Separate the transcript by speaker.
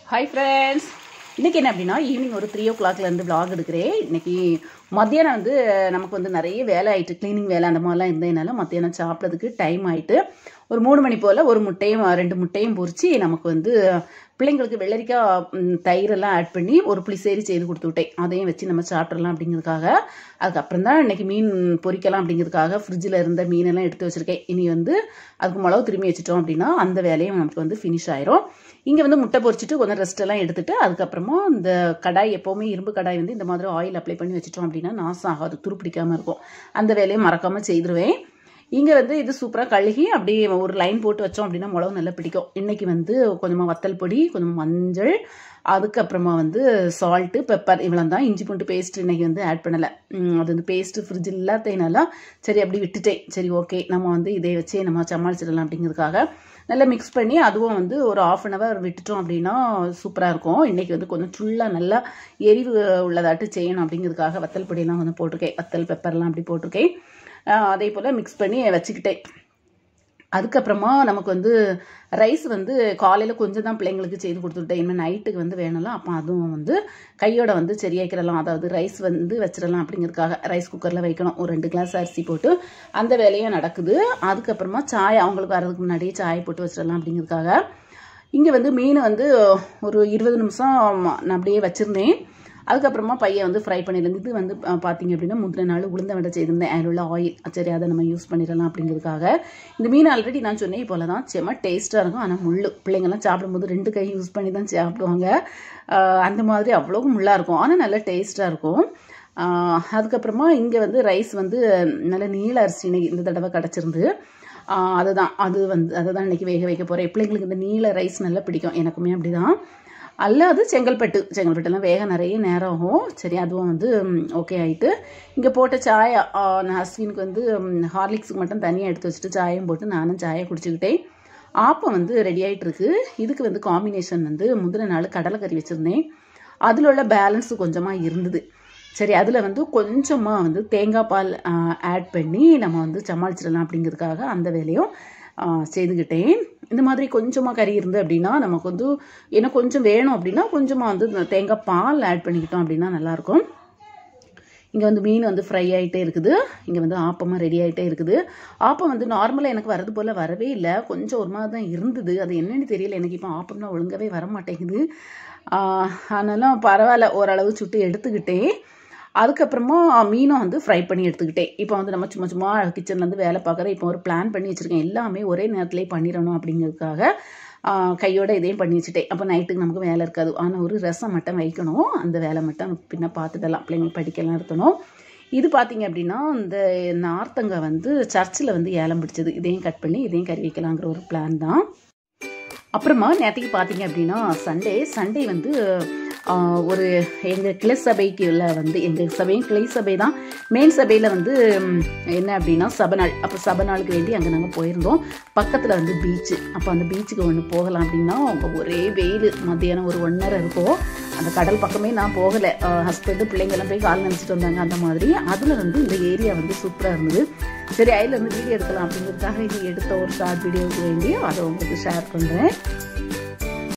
Speaker 1: hi friends இன்றைக்கி என்ன அப்படின்னா ஈவினிங் ஒரு த்ரீ ஓ கிளாக்லேருந்து vlog எடுக்கிறேன் இன்றைக்கி மத்தியானம் வந்து நமக்கு வந்து நிறைய வேலை ஆயிட்டு க்ளீனிங் வேலை அந்த மாதிரிலாம் இருந்ததுனால மத்தியானம் சாப்பிட்றதுக்கு டைம் ஆயிட்டு ஒரு மூணு மணி போல் ஒரு முட்டையும் ரெண்டு முட்டையும் பொரிச்சு நமக்கு வந்து பிள்ளைங்களுக்கு வெள்ளரிக்காய் ம், தயிரெல்லாம் ஆட் பண்ணி ஒரு புளிசேரி செய்து கொடுத்து விட்டேன் அதையும் வச்சு நம்ம சாப்பிட்றலாம் அப்படிங்கிறதுக்காக அதுக்கப்புறம் தான் இன்னைக்கு மீன் பொரிக்கலாம் அப்படிங்கிறதுக்காக ஃப்ரிட்ஜில் இருந்த மீனெல்லாம் எடுத்து வச்சுருக்கேன் இனி வந்து அதுக்கு மிளகு திரும்பி வச்சுட்டோம் அப்படின்னா அந்த வேலையும் நமக்கு வந்து ஃபினிஷ் ஆயிரும் இங்கே வந்து முட்டை பொரிச்சிட்டு கொஞ்சம் ரெஸ்ட் எல்லாம் எடுத்துட்டு அதுக்கப்புறமா இந்த கடாய் எப்போவுமே இரும்பு கடாய் வந்து இந்த மாதிரி ஆயில் அப்ளை பண்ணி வச்சுட்டோம் அப்படின்னா நாசம் ஆகாது துருப்பிடிக்காமல் இருக்கும் அந்த வேலையை மறக்காமல் செய்திருவேன் இங்கே வந்து இது சூப்பராக கழுகி அப்படியே ஒரு லைன் போட்டு வச்சோம் அப்படின்னா மிளகு நல்லா பிடிக்கும் இன்னைக்கு வந்து கொஞ்சமாக வத்தல் பொடி கொஞ்சம் மஞ்சள் அதுக்கப்புறமா வந்து சால்ட்டு பெப்பர் இவ்வளோ தான் இஞ்சி பூண்டு பேஸ்ட் இன்னைக்கு வந்து ஆட் பண்ணலை உம், அது வந்து பேஸ்ட்டு ஃப்ரிட்ஜ் இல்லாததுனால சரி அப்படி விட்டுட்டேன் சரி ஓகே நம்ம வந்து இதை வச்சே நம்ம சமாளிச்சிடலாம் அப்படிங்கிறதுக்காக நல்லா மிக்ஸ் பண்ணி அதுவும் வந்து ஒரு ஆஃப் அன் ஹவர் விட்டுட்டோம் அப்படின்னா சூப்பராக இருக்கும் இன்றைக்கி வந்து கொஞ்சம் ஃபுல்லாக நல்லா எரிவு உள்ளதாட்டு செய்யணும் அப்படிங்கிறதுக்காக வத்தல் பொடியெல்லாம் கொஞ்சம் போட்டிருக்கேன் வத்தல் பெப்பர்லாம் அப்படி போட்டிருக்கேன் ஆஹ் அதே போல் மிக்ஸ் பண்ணி வச்சுக்கிட்டேன் அதுக்கப்புறமா நமக்கு வந்து ரைஸ் வந்து காலையில் கொஞ்சம் தான் பிள்ளைங்களுக்கு செய்து கொடுத்துட்டேன் இனிமேல் நைட்டுக்கு வந்து வேணலாம் அப்போ அதுவும் வந்து கையோட வந்து சரியாக்கிடலாம் அதாவது ரைஸ் வந்து வச்சிடலாம் அப்படிங்கிறதுக்காக ரைஸ் குக்கரில் வைக்கணும் ஒரு ரெண்டு கிளாஸ் அரிசி போட்டு அந்த வேலையும் நடக்குது அதுக்கப்புறமா சாய் அவங்களுக்கு வர்றதுக்கு முன்னாடியே சாய் போட்டு வச்சிடலாம் அப்படிங்கிறதுக்காக இங்கே வந்து மீன் வந்து ஒரு இருபது நிமிஷம் நான் அப்படியே வச்சுருந்தேன் அதுக்கப்புறமா பையன் வந்து ஃப்ரை பண்ணியிருந்தேன் இது வந்து அஹ், பார்த்தீங்க அப்படின்னா முந்தின நாள் உளுந்த வடை செய்திருந்தேன் அதில் உள்ள ஆயில் சரி அதை நம்ம யூஸ் பண்ணிடலாம் அப்படிங்கிறதுக்காக இந்த மீன் ஆல்ரெடி நான் சொன்னேன் போல தான் செம்ம டேஸ்ட்டாக இருக்கும் ஆனால் முள்ளு பிள்ளைங்கள்லாம் சாப்பிடும்போது ரெண்டு கை யூஸ் பண்ணி தான் சாப்பிடுவாங்க அஹ், அந்த மாதிரி அவ்வளோ முள்ளாக இருக்கும் ஆனால் நல்லா டேஸ்ட்டாக இருக்கும் ஆஹ், அதுக்கப்புறமா இங்கே வந்து ரைஸ் வந்து நல்ல நீல அரிசி இன்னைக்கு இந்த தடவை கிடச்சிருந்து ஆஹ் அதுதான் அது வந்து அதை தான் இன்றைக்கி வேக வைக்க போகிறேன் பிள்ளைங்களுக்கு இந்த நீல ரைஸ் நல்லா பிடிக்கும் எனக்குமே அப்படிதான் அல்லாது செங்கல்பட்டு செங்கல்பட்டுலாம் வேக நிறைய நேரம் ஆகும் சரி அதுவும் வந்து ஓகே ஆயிட்டு இங்கே போட்ட சாயா ஆஹ் நான் அஸ்வினுக்கு வந்து ம், ஹார்லிக்ஸுக்கு மட்டும் தனியாக எடுத்து வச்சுட்டு சாயம் போட்டு நானும் சாயை குடிச்சுக்கிட்டேன் ஆப்பம் வந்து ரெடி ஆயிட்டு இருக்கு இதுக்கு வந்து காம்பினேஷன் வந்து முந்தின நாள் கடலைக்கறி வச்சுருந்தேன் அதில் உள்ள பேலன்ஸ் கொஞ்சமாக இருந்தது சரி அதில் வந்து கொஞ்சமாக வந்து தேங்காய் பால் ஆட் பண்ணி நம்ம வந்து சமாளிச்சிடலாம் அப்படிங்கிறதுக்காக அந்த வேலையும் ஆ, செய்துக்கிட்டேன் இந்த மாதிரி கொஞ்சமாக கறி இருந்து அப்படின்னா நமக்கு வந்து எனக்கு கொஞ்சம் வேணும் அப்படின்னா கொஞ்சமாக வந்து இந்த தேங்காய் பால் ஆட் பண்ணிக்கிட்டோம் அப்படின்னா நல்லாயிருக்கும் இங்கே வந்து மீன் வந்து ஃப்ரை ஆகிட்டே இருக்குது இங்கே வந்து ஆப்பமாக ரெடி ஆகிட்டே இருக்குது ஆப்பம் வந்து நார்மலாக எனக்கு வரது போல் வரவே இல்லை கொஞ்சம் ஒரு மாதிரி தான் இருந்தது அது என்னன்னு தெரியல எனக்கு இப்போ ஆப்பம்னா ஒழுங்காவே வர மாட்டேங்குது ஆஹ் ஆனாலும் பரவாயில்ல ஓரளவு சுட்டு எடுத்துக்கிட்டேன் அதுக்கப்புறமா மீனும் வந்து ஃப்ரை பண்ணி எடுத்துக்கிட்டேன் இப்போ வந்து நம்ம சும்மா சும்மா கிச்சன்லேருந்து வேலை பார்க்குறேன் இப்போ ஒரு பிளான் பண்ணி வச்சுருக்கேன் எல்லாமே ஒரே நேரத்துலேயே பண்ணிடணும் அப்படிங்கிறதுக்காக ஆஹ் கையோட இதையும் பண்ணி வச்சுட்டேன் அப்போ நைட்டுக்கு நமக்கு வேலை இருக்காது ஆனால் ஒரு ரசம் மட்டும் வைக்கணும் அந்த வேலை மட்டும் பின்ன பார்த்துடலாம் பிள்ளைங்களுக்கு படிக்கலாம் இருக்கணும் இது பார்த்தீங்க அப்படின்னா இந்த நார்த்தங்காய் வந்து சர்ச்சில் வந்து ஏலம் பிடிச்சது இதையும் கட் பண்ணி இதையும் கறி வைக்கலாங்கிற ஒரு பிளான் தான் அப்புறமா நேற்றுக்கு பார்த்தீங்க அப்படின்னா சண்டே சண்டே வந்து ஆஹ், ஒரு எங்கள் கிளை சபைக்குள்ள வந்து எங்கள் சபையும் கிளை சபை தான் மெயின் சபையில் வந்து ம், என்ன அப்படின்னா சபநாள் அப்போ சபநாளுக்கு வேண்டி அங்கே நாங்கள் போயிருந்தோம் பக்கத்தில் வந்து பீச்சு அப்போ அந்த பீச்சுக்கு ஒன்று போகலாம் அப்படின்னா அங்க ஒரே வெயில் மத்தியானம் ஒரு ஒன்றரை இருக்கும் அந்த கடல் பக்கமே நான் போகலை ஹஸ்பண்டு பிள்ளைங்கெல்லாம் போய் கால் நினச்சிட்டு வந்தாங்க அந்த மாதிரி அதில் வந்து இந்த ஏரியா வந்து சூப்பராக இருந்தது சரி அதில் இருந்து வீடியோ எடுக்கலாம் அப்படிங்கிறதுக்காக இது எடுத்த ஒரு ஷார்ட் வீடியோவுக்கு வேண்டி அதை உங்களுக்கு ஷேர் பண்ணுறேன்